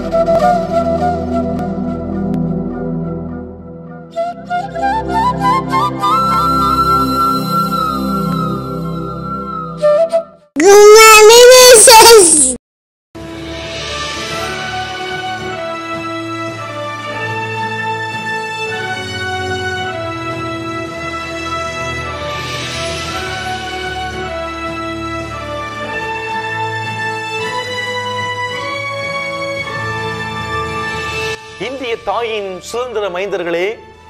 Congratulations! இந்திய தாயின் சுதந்திர மைந்தர்களே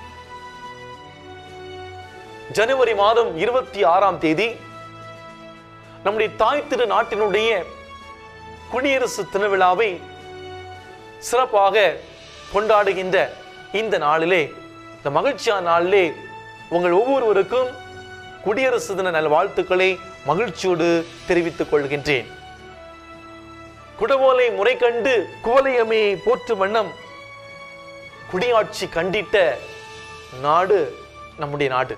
ஜனவரி மாதம் இருபத்தி ஆறாம் தேதி நம்முடைய தாய் திரு நாட்டினுடைய குடியரசு திருவிழாவை சிறப்பாக கொண்டாடுகின்ற இந்த நாளிலே இந்த மகிழ்ச்சியான நாளிலே உங்கள் ஒவ்வொருவருக்கும் குடியரசு தின நல்வாழ்த்துக்களை மகிழ்ச்சியோடு தெரிவித்துக் கொள்கின்றேன் குடவோலை முறை கண்டு குவலையமே போற்று வண்ணம் குடியாட்சி கண்டிட்ட நாடு நம்முடைய நாடு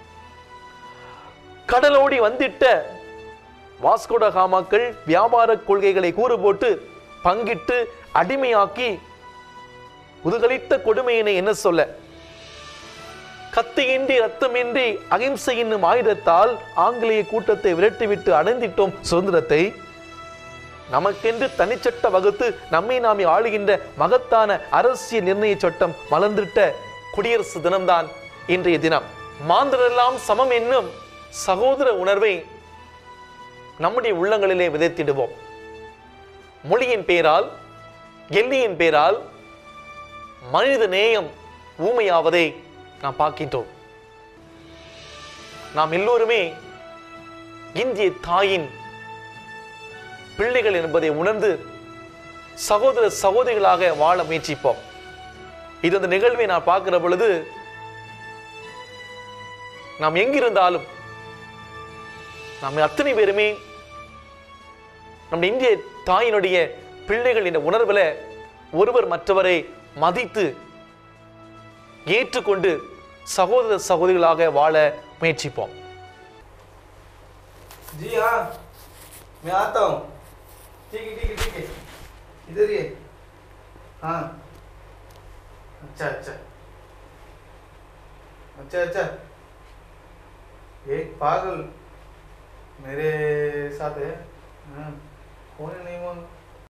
கடலோடி வந்திட்ட வாஸ்கோட காமாக்கள் வியாபார கொள்கைகளை கூறு போட்டு பங்கிட்டு அடிமையாக்கி முதுகலித்த கொடுமையினை என்ன சொல்ல கத்தியின்றி ரத்தமின்றி அகிம்சை என்னும் ஆயுதத்தால் ஆங்கிலேய கூட்டத்தை விரட்டிவிட்டு அடைந்திட்டோம் சுதந்திரத்தை நமக்கென்று தனிச்சட்ட வகுத்து நம்மை நாமே ஆளுகின்ற மகத்தான அரசியல் நிர்ணய சட்டம் மலர்ந்திட்ட குடியரசு தினம்தான் இன்றைய தினம் மாந்தரெல்லாம் சமம் என்னும் சகோதர உணர்வை நம்முடைய உள்ளங்களிலே விதைத்திடுவோம் மொழியின் பேரால் எல்லையின் பேரால் மனித நேயம் ஊமையாவதை நாம் பார்க்கின்றோம் நாம் எல்லோருமே இந்திய தாயின் பிள்ளைகள் என்பதை உணர்ந்து சகோதர சகோதரிகளாக வாழ முயற்சிப்போம் இது அந்த நிகழ்வை நான் பார்க்கிற பொழுது நாம் எங்கிருந்தாலும் நாம் அத்தனை பேருமே நம் இந்திய தாயினுடைய பிள்ளைகள் என்ற உணர்வுல ஒருவர் மற்றவரை மதித்து ஏற்றுக்கொண்டு சகோதர சகோதரிகளாக வாழ முயற்சிப்போம் जी हाँ मैं आता हूँ ठीक है ठीक है ठीक है इधर ही है हाँ अच्छा अच्छा अच्छा अच्छा एक पागल मेरे साथ है हाँ कौन है नहीं मालूम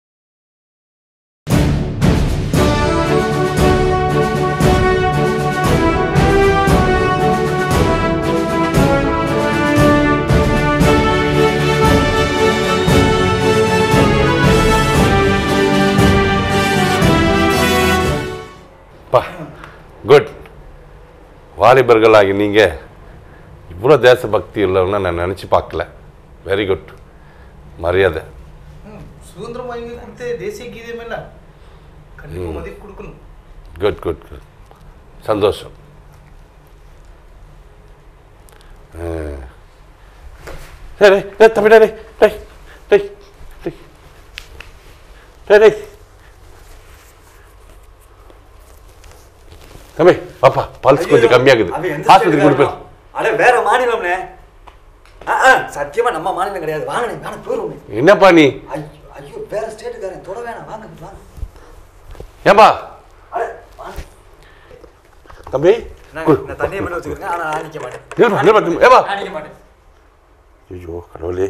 பா குட் வாலிபர்களாகி நீங்கள் இவ்வளோ தேசபக்தி உள்ளவங்க நான் நினச்சி பார்க்கல வெரி குட் மரியாதை ಹ್ಮ್ ಸುಗಂಧ್ರ ವಾಹಿನಿ ಕುರಿತೆ ದೇಸಿ ಗೀತೆ ಮೇಲೆ ಖಂಡಿತ ಮದಿಗೆ ಕುಡ್ಕನು குட் குட் குட் சந்தோஷம் ஆ. டேய், டேய், டேய், தம்பி டேய், டேய், டேய், டேய், டேய். டேய், டேய். தம்பி பாப்பா பல்ஸ் கொஞ்சம் கம்மியாகுது அவன் எந்த ஆஸ்பத்திரி state கொடுப்பேன் காரனோ? அட வேற மாநிலம்னே ஆ, ஆ, சத்தியமா நம்ம மாநிலம் கிடையாது வாங்கண்ணே வேணாம் போயிருவோமே என்னப்பா நீ ஐயோ ஐயோ வேற ஸ்டேட்டுக்காரன் தொட வேணாம் வாங்க வாங்க ஏன்பா அட வாங்க தம்பி நான் குடு. நான் தண்ணியை மட்டும் வச்சுக்கிறேன் ஆனா நான் நிக்க மாட்டேன் நில்லுப்பா, நில்லுப்பா, நில்லுப்பா. ஏப்பா. நான் நிக்க மாட்டேன் ஐயோ கடவுளே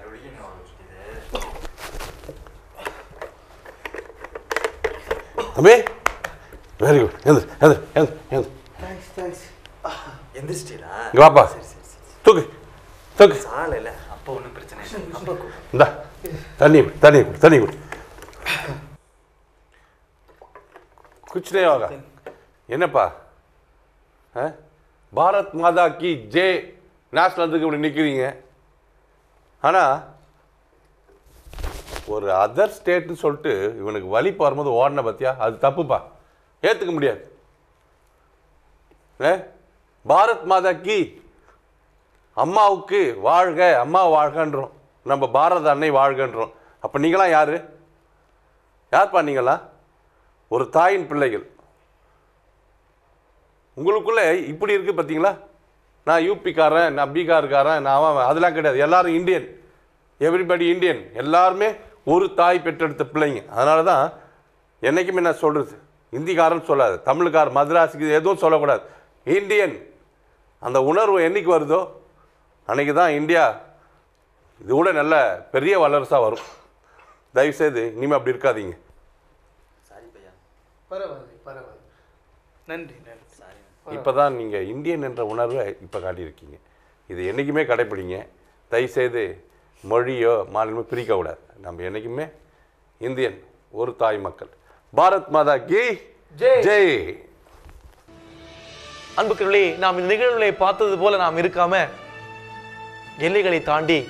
தம்பி வெரி குட் எந்த எந்த எந்த எந்த ಥ್ಯಾಂಕ್ಸ್ ಥ್ಯಾಂಕ್ಸ್ எந்திரிச்சிட்டீங்களா இங்க வாப்பா தூக்கு தூக்கு சாலை இல்ல அப்ப ஒண்ணும் பிரச்சனை இல்லை அப்ப கூ- இந்தா தண்ணி குடி, தண்ணி குடி தண்ணி குடி குச்சினே வாங்க என்னப்பா ஆ? பாரத் மாதா கி ஜே நேஷனலுக்கு இப்படி நிற்கிறீங்க ஆனால் ஒரு அதர் ஸ்டேட்னு சொல்லிட்டு இவனுக்கு வலிப்பு வரும்போது ஓடின பத்தியா அது தப்புப்பா ஏற்றுக்க முடியாது ஏ பாரத் மாதா கி அம்மாவுக்கு வாழ்க அம்மா வாழ்கன்றோம் நம்ம பாரத அன்னை வாழ்கன்றோம் அப்போ நீங்களாம் யாரு யார்ப்பா நீங்களாம் ஒரு தாயின் பிள்ளைகள் உங்களுக்குள்ள இப்படி இருக்கு பார்த்தீங்களா நான் யூபிக்காரன் நான் பீகார்காரன் நான் அவன் அதெல்லாம் கிடையாது எல்லாரும் இந்தியன் எவ்ரிபடி இந்தியன் எல்லாருமே ஒரு தாய் பெற்றெடுத்த பிள்ளைங்க அதனால தான் என்னைக்குமே நான் சொல்கிறது ஹிந்திக்காரன் சொல்லாது தமிழுக்கார் மദ്രാസിக்கு எதுவும் சொல்லக்கூடாது இந்தியன் அந்த உணர்வு என்னைக்கு வருதோ அன்னைக்கு தான் இந்தியா இது கூட நல்ல பெரிய வல்லரசாக வரும் தயவுசெய்து இனிமேல் அப்படி இருக்காதீங்க சாரி பையா பரவாயில்லை பரவாயில்லை நன்றி நன்றி சாரி இப்போ தான் நீங்கள் இந்தியன் என்ற உணர்வை இப்போ காட்டியிருக்கீங்க இது என்றைக்குமே கடைப்பிடிங்க தயவுசெய்து மொழியோ மாநிலமோ பிரிக்கக்கூடாது நம்ம என்றைக்குமே இந்தியன் ஒரு தாய் மக்கள் பாரத் மாதா கி ஜெய். ஜெய் அன்புக்குள்ளே நாம் இந்த நிகழ்வுகளை பார்த்தது போல நாம் இருக்காம எல்லைகளை தாண்டி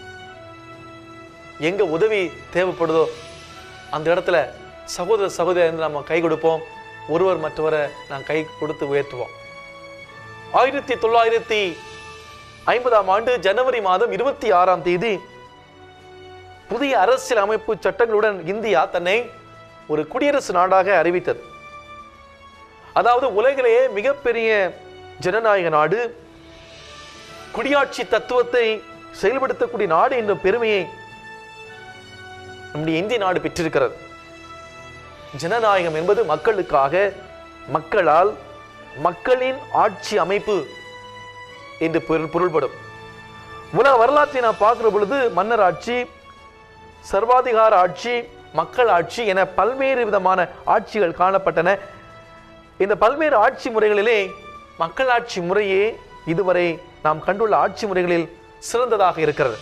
எங்க உதவி தேவைப்படுதோ அந்த இடத்துல சகோதர சகோதரி என்று நம்ம கை கொடுப்போம் ஒருவர் மற்றவரை நாம் கை கொடுத்து உயர்த்துவோம் ஆயிரத்தி தொள்ளாயிரத்தி ஐம்பதாம் ஆண்டு ஜனவரி மாதம் இருபத்தி ஆறாம் தேதி புதிய அரசியல் அமைப்பு சட்டங்களுடன் இந்தியா தன்னை ஒரு குடியரசு நாடாக அறிவித்தது அதாவது உலகிலேயே மிகப்பெரிய ஜனநாயக நாடு குடியாட்சி தத்துவத்தை செயல்படுத்தக்கூடிய நாடு என்ற பெருமையை நம்முடைய இந்திய நாடு பெற்றிருக்கிறது ஜனநாயகம் என்பது மக்களுக்காக மக்களால் மக்களின் ஆட்சி அமைப்பு என்று பொருள் பொருள்படும் உலக வரலாற்றை நாம் பார்க்கிற பொழுது மன்னர் ஆட்சி சர்வாதிகார ஆட்சி மக்கள் ஆட்சி என பல்வேறு விதமான ஆட்சிகள் காணப்பட்டன இந்த பல்வேறு ஆட்சி முறைகளிலே மக்களாட்சி முறையே இதுவரை நாம் கண்டுள்ள ஆட்சி முறைகளில் சிறந்ததாக இருக்கிறது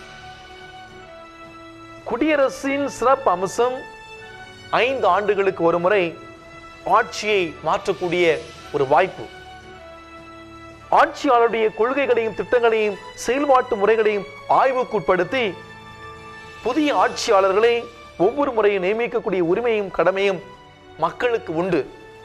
குடியரசின் சிறப்பு அம்சம் ஐந்து ஆண்டுகளுக்கு ஒரு முறை ஆட்சியை மாற்றக்கூடிய ஒரு வாய்ப்பு ஆட்சியாளருடைய கொள்கைகளையும் திட்டங்களையும் செயல்பாட்டு முறைகளையும் ஆய்வுக்குட்படுத்தி புதிய ஆட்சியாளர்களை ஒவ்வொரு முறையும் நியமிக்கக்கூடிய உரிமையும் கடமையும் மக்களுக்கு உண்டு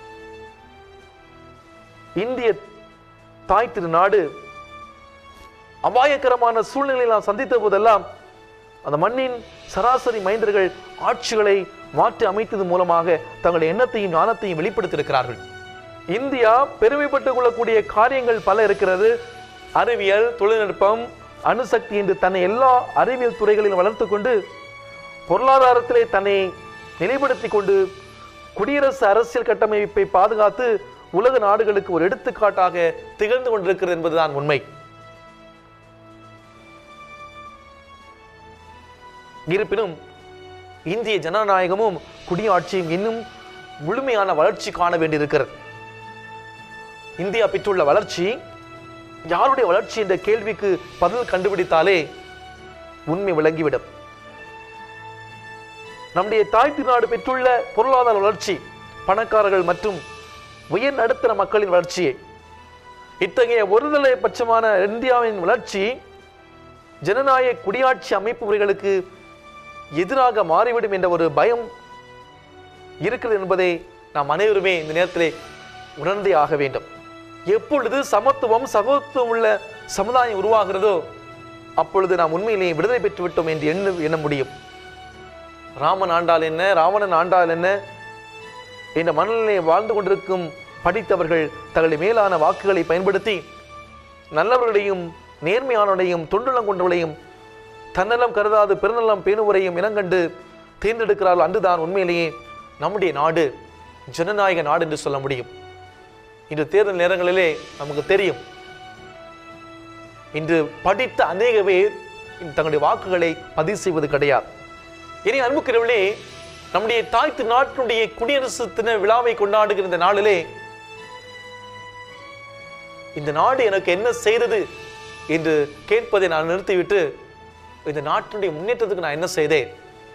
இந்திய தாய் திருநாடு அபாயகரமான சூழ்நிலையை நாம் சந்தித்த போதெல்லாம் அந்த மண்ணின் சராசரி மைந்தர்கள் ஆட்சிகளை மாற்றி அமைத்தது மூலமாக தங்கள் எண்ணத்தையும் ஞானத்தையும் வெளிப்படுத்தியிருக்கிறார்கள் இந்தியா பெருமைப்பட்டுக் கொள்ளக்கூடிய காரியங்கள் பல இருக்கிறது அறிவியல் தொழில்நுட்பம் அணுசக்தி என்று தன்னை எல்லா அறிவியல் துறைகளிலும் வளர்த்து கொண்டு பொருளாதாரத்திலே தன்னை நிலைப்படுத்திக் கொண்டு குடியரசு அரசியல் கட்டமைப்பை பாதுகாத்து உலக நாடுகளுக்கு ஒரு எடுத்துக்காட்டாக திகழ்ந்து கொண்டிருக்கிறது என்பதுதான் உண்மை இருப்பினும் இந்திய ஜனநாயகமும் குடியாட்சியும் இன்னும் முழுமையான வளர்ச்சி காண வேண்டியிருக்கிறது இந்தியா பெற்றுள்ள வளர்ச்சி யாருடைய வளர்ச்சி என்ற கேள்விக்கு பதில் கண்டுபிடித்தாலே உண்மை விளங்கிவிடும் நம்முடைய தாய் திருநாடு பெற்றுள்ள பொருளாதார வளர்ச்சி பணக்காரர்கள் மற்றும் உயர் நடுத்தர மக்களின் வளர்ச்சியை இத்தகைய ஒருதலை பட்சமான இந்தியாவின் வளர்ச்சி ஜனநாயக குடியாட்சி அமைப்பு முறைகளுக்கு எதிராக மாறிவிடும் என்ற ஒரு பயம் இருக்கிறது என்பதை நாம் அனைவருமே இந்த நேரத்திலே உணர்ந்தே ஆக வேண்டும் எப்பொழுது சமத்துவம் சகோதரத்துவம் உள்ள சமுதாயம் உருவாகிறதோ அப்பொழுது நாம் உண்மையிலேயே விடுதலை பெற்று விட்டோம் என்று எண்ண எண்ண முடியும் ராமன் ஆண்டால் என்ன ராவணன் ஆண்டால் என்ன என்ற மனநிலையை வாழ்ந்து கொண்டிருக்கும் படித்தவர்கள் தங்களுடைய மேலான வாக்குகளை பயன்படுத்தி நல்லவர்களையும் நேர்மையானவரையும் தொண்டுள்ளம் கொண்டவர்களையும் தன்னலம் கருதாது பெருநலம் பேணுவரையும் இனங்கண்டு தேர்ந்தெடுக்கிறார்கள் அன்றுதான் உண்மையிலேயே நம்முடைய நாடு ஜனநாயக நாடு என்று சொல்ல முடியும் இன்று தேர்தல் நேரங்களிலே நமக்கு தெரியும் இன்று படித்த அநேக பேர் தங்களுடைய வாக்குகளை பதிவு செய்வது கிடையாது இனி அன்புக்கிறவர்களே நம்முடைய தாய் நாட்டினுடைய குடியரசு தின விழாவை கொண்டாடுகிற இந்த நாளிலே இந்த நாடு எனக்கு என்ன செய்தது என்று கேட்பதை நான் நிறுத்திவிட்டு இந்த நாட்டினுடைய முன்னேற்றத்துக்கு நான் என்ன செய்தேன்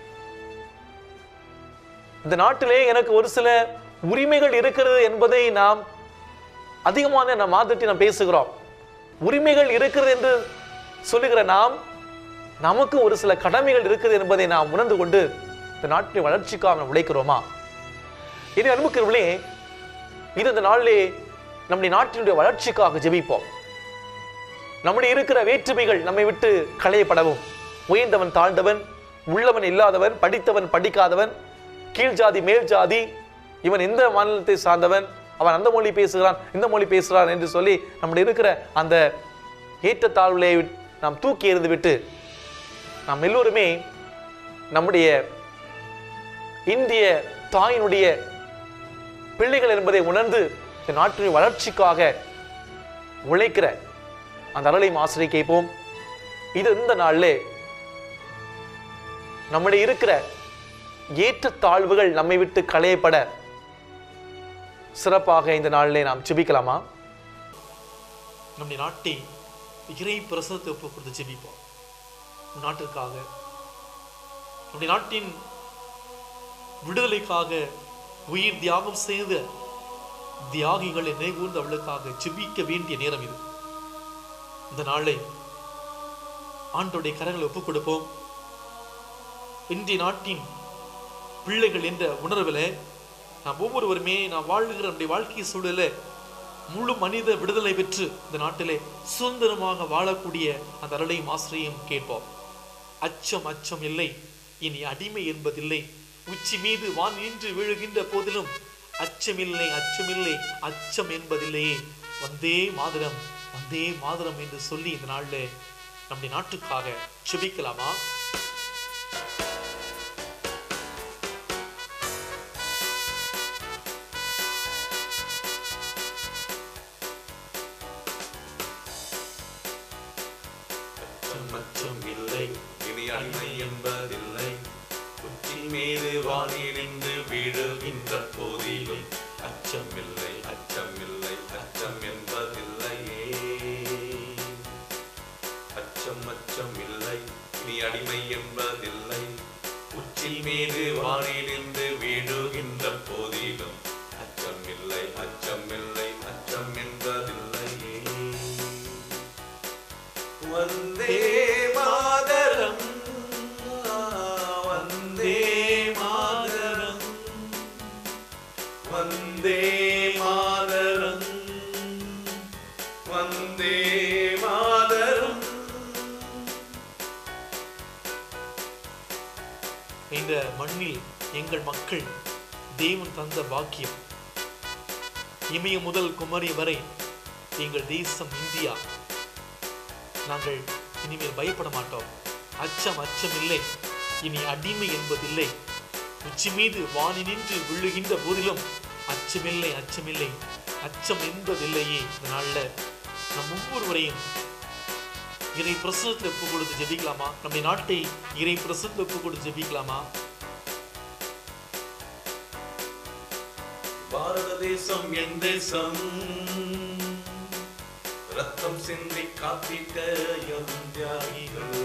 இந்த நாட்டிலே எனக்கு ஒரு சில உரிமைகள் இருக்கிறது என்பதை நாம் அதிகமான நாம் மாதத்தை நாம் பேசுகிறோம் உரிமைகள் இருக்கிறது என்று சொல்லுகிற நாம் நமக்கு ஒரு சில கடமைகள் இருக்குது என்பதை நாம் உணர்ந்து கொண்டு இந்த நாட்டின் வளர்ச்சிக்காக நாம் உழைக்கிறோமா இனி அனுபவிக்கிறவர்களே இது இந்த நாளிலே நம்முடைய நாட்டினுடைய வளர்ச்சிக்காக ஜெபிப்போம் நம்முடைய இருக்கிற வேற்றுமைகள் நம்மை விட்டு களையப்படவும் உயர்ந்தவன் தாழ்ந்தவன் உள்ளவன் இல்லாதவன் படித்தவன் படிக்காதவன் கீழ் ஜாதி மேல் ஜாதி இவன் எந்த மாநிலத்தை சார்ந்தவன் அவன் அந்த மொழி பேசுகிறான் இந்த மொழி பேசுகிறான் என்று சொல்லி நம்முடைய இருக்கிற அந்த ஏற்றத்தாழ்வுகளை நாம் தூக்கி எறிந்து விட்டு நாம் எல்லோருமே நம்முடைய இந்திய தாயினுடைய பிள்ளைகள் என்பதை உணர்ந்து இந்த நாட்டின் வளர்ச்சிக்காக உழைக்கிற அந்த அருளை ஆசிரியை கேட்போம் இது இந்த நாளிலே நம்முடைய இருக்கிற ஏற்ற தாழ்வுகள் நம்மை விட்டு களையப்பட சிறப்பாக இந்த நாளிலே நாம் ஜெபிக்கலாமா நம்முடைய நாட்டை இறை பிரசனத்தை ஒப்பு கொடுத்து ஜெபிப்போம் நம் நாட்டிற்காக நம்முடைய நாட்டின் விடுதலைக்காக உயிர் தியாகம் செய்த தியாகிகளை நினைகூர்ந்து அவளுக்காக ஜெபிக்க வேண்டிய நேரம் இது இந்த நாளை ஆண்டோடைய கரங்களை ஒப்புக் கொடுப்போம் இன்றைய நாட்டின் பிள்ளைகள் என்ற உணர்வில் நாம் ஒவ்வொருவருமே நாம் வாழ்கிற நம்முடைய வாழ்க்கை சூழல முழு மனித விடுதலை பெற்று இந்த நாட்டிலே சுதந்திரமாக வாழக்கூடிய அந்த அருளையும் ஆசிரியம் கேட்போம் அச்சம் அச்சம் இல்லை இனி அடிமை என்பதில்லை உச்சி மீது வான் நின்று விழுகின்ற போதிலும் அச்சமில்லை அச்சமில்லை அச்சம் என்பதில்லையே வந்தே மாதரம் வந்தே மாதரம் என்று சொல்லி இந்த நாள்ல நம்முடைய நாட்டுக்காக செபிக்கலாமா அச்சம் இல்லை இனி அடிமை என்பதில்லை உச்சி மீது வானிலிருந்து விழுகின்ற போதிலும் அச்சமில்லை அச்சமில்லை அச்சம் என்பதில்லையே அச்சம் அச்சம் இல்லை இனி அடிமை என்பதில்லை உச்சி மீது வானிலிருந்து விழுகின்ற போதிலும் அச்சமில்லை அச்சமில்லை அச்சம் என்பதில்லையே வந்தே மாதரம் வந்தே மாதரம் வந்தே மாதரம் வந்தே மாதரம் இந்த மண்ணில் எங்கள் மக்கள் தேவன் தந்த பாக்கியம் இமய முதல் குமரி வரை எங்கள் தேசம் இந்தியா நாங்கள் இனிமேல் பயப்பட மாட்டோம் அச்சம் அச்சம் இல்லை இனி அடிமை என்பதில்லை உச்சி மீது வானி நின்று விழுகின்ற போதிலும் அச்சமில்லை அச்சமில்லை அச்சம் என்பதில்லையே இந்த நாள்ல நம் ஒவ்வொருவரையும் இறை பிரசனத்தில் ஒப்பு கொடுத்து ஜெபிக்கலாமா நம்முடைய நாட்டை இறை பிரசனத்தில் ஒப்பு கொடுத்து ஜெபிக்கலாமா பாரத தேசம் என் தேசம் ரத்தம் சிந்தி காத்திட்ட எம் தியாகிகள்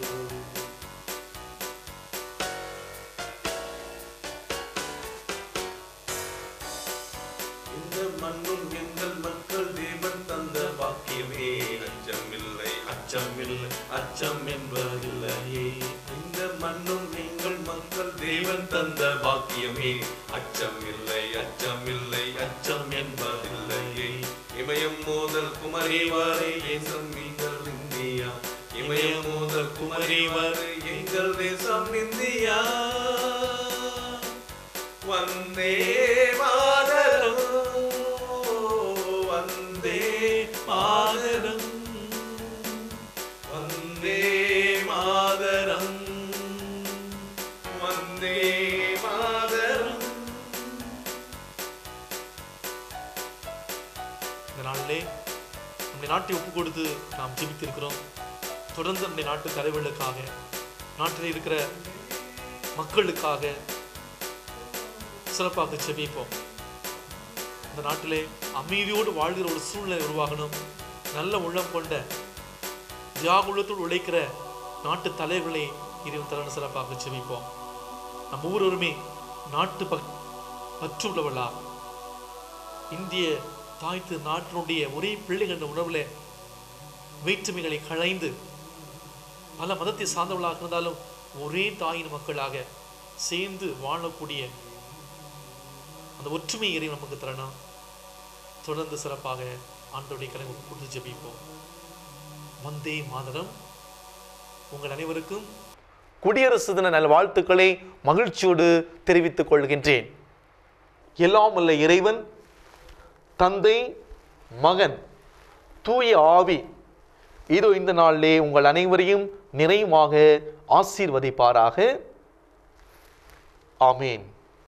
இந்த மண்ணும் எங்கள் மக்கள் தேவன் தந்த வாக்கியமே அச்சமில்லை அச்சமில்லை அச்சம் என்பதில்லையே இந்த மண்ணும் எங்கள் மக்கள் தேவன் தந்த வாக்கியமே அச்சமில்லை அச்சமில்லை அச்சம் என்பதில்லையே இமயம் மோதல் குமரி வரை தேசம் எங்கள் இந்தியா இமயம் மோதல் குமரி வரை எங்கள் தேசம் இந்தியா வந்தே மாதரம் வந்தே மாதரம் வந்தே மாதரம் வந்தே மாதரம் இந்த நாளிலே நம்முடைய நாட்டை ஒப்பு கொடுத்து நாம் ஜெபித்திருக்கிறோம் தொடர்ந்து நம்முடைய நாட்டு தலைவர்களுக்காக நாட்டில் இருக்கிற மக்களுக்காக சிறப்பாக ஜெபிப்போம் இந்த நாட்டிலே அமைதியோடு வாழ்கிற ஒரு சூழ்நிலை உருவாகணும் நல்ல உள்ளம் கொண்ட தியாக உள்ளத்தோடு உழைக்கிற நாட்டு தலைவர்களை இறைவன் தரணும் சிறப்பாக ஜெபிப்போம் நம்ம ஒவ்வொருவருமே நாட்டு பற்- பற்று உள்ளவர்களா இந்திய தாய் திரு நாட்டினுடைய ஒரே பிள்ளைகள் என்ற உணர்வில் வேற்றுமைகளை களைந்து பல மதத்தை சார்ந்தவர்களாக இருந்தாலும் ஒரே தாயின் மக்களாக சேர்ந்து வாழக்கூடிய அந்த ஒற்றுமை இறைவன் நமக்கு தரணும் தொடர்ந்து சிறப்பாக ஆண்டோடைய கலை கொடுத்து ஜெபிப்போம் வந்தே மாதரம் உங்கள் அனைவருக்கும் குடியரசு தின நல்வாழ்த்துக்களை மகிழ்ச்சியோடு தெரிவித்துக் கொள்கின்றேன் எல்லாம் உள்ள இறைவன் தந்தை மகன் தூய ஆவி இதோ இந்த நாளிலே உங்கள் அனைவரையும் நிறைவாக ஆசீர்வதிப்பாராக ஆமீன்